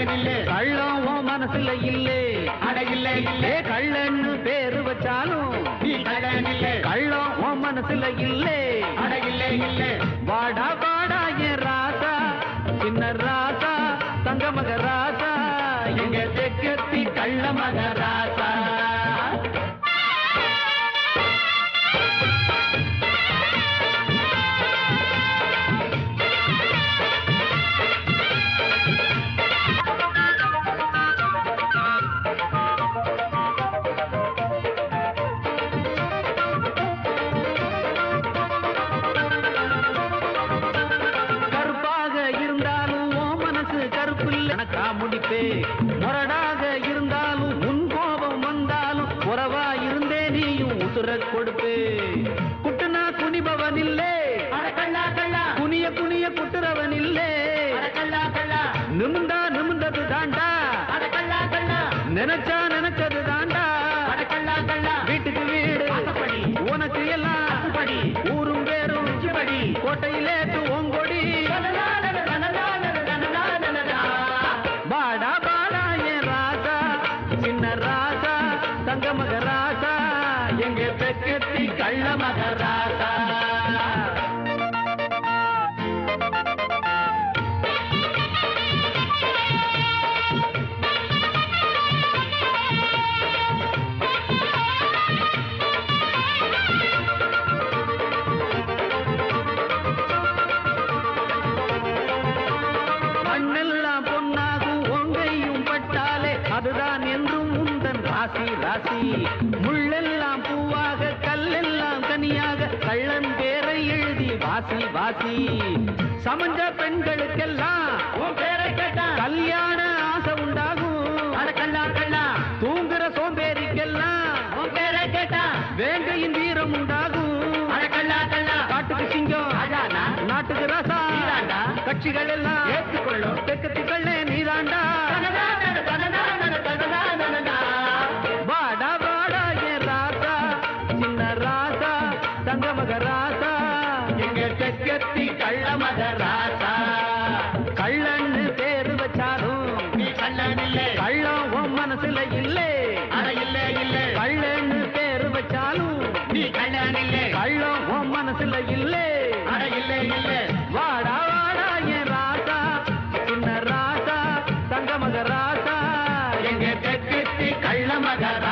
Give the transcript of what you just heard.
நில்லு கள்ளம் உன் மனசுல இல்லே அட இல்ல இல்ல ஏ கள்ளன்னு பேரு வச்சாலும் நீ கள்ள நில்லு கள்ளம் உன் மனசுல இல்லே அட இல்ல இல்ல வாடா வாடா என் ராசா சின்ன ராசா தங்க மக ராசா எங்க தெக்கத்தி கள்ள மக ராசா கருப்பாக இருந்தாலும் உன் மனசு கருப்பில்ல கணக்கா முடிப்பே முரடாக இருந்தாலும் உன் கோபம் வந்தாலும் உறவா இருந்தே நீயும் உசுர கொடுப்பே குட்டுனா குனிபவன் இல்லே அட கள்ளா கள்ளா குனிய குனிய குட்டுறவன் இல்லே அட கள்ளா கள்ளா நிமிந்தா நிமிந்தது தாண்டா அட கள்ளா கள்ளா நினைச்சா நினைச்சது தாண்டா அட கள்ளா கள்ளா வீட்டுக்கு வீடு வாசப்படி. உனக்கு எல்லாம் வாசப்படி. ஊரும் பேரும் உச்சிப்படி. கோட்டையிலேட்டு ஓங்கொடி தனனா, தனனா, தனனா, தனனா. பாடா பாடா என் ராசா சின்ன ராசா தங்க மக ராசா எங்க பெக்கத்தி கள்ள மக ராசா மண்ணெல்லாம் பொன்னாகும் ஒங்கையும் பட்டாலே அதுதான் என்றும் உந்தன் ராசி ராசி முள்ளெல்லாம் பூவாக கல்லெல்லாம் கனியாக கள்ளன் பேரை எழுதி வாசி வாசி சமஞ்ச பெண்களுக்கெல்லாம் உன் பேரை கேட்டா கல்யாண ஆசை உண்டாகும் அட கள்ளா கள்ளா தூங்குற சோம்பேறிக்கெல்லாம் உன் பேரை கேட்டா வேங்கையின் வீரம் உண்டாகும் அட கள்ளா கள்ளா காட்டுக்கு சிங்கம் ராஜானா? நாட்டுக்கு ராசா நீதாண்டா? கட்சிகள் எல்லாம் ஏற்றுக்கொள்ளும். தெக்கத்தி கள்ளே நீதாண்டா தனனா, தனனா, தனனா, தனனா. வாடா வாடா என் ராசா சின்ன ராசா தங்க மக ராசா எங்க தெற்கத்தி கள்ள மத ராசா கள்ளன்னு பேரு வச்சாலும் நீ கள்ளனில்லை கள்ளம் உன் மனசுல இல்லே அட இல்ல இல்ல கள்ளன்னு பேரு வச்சாலும் நீ கள்ளனில்லை கள்ளம் உன் மனசுல இல்லே அட இல்ல இல்ல வாடா வாடா என் ராசா சின்ன ராசா தங்க மக ராசா எங்க தெற்கத்தி கள்ள மத ராசா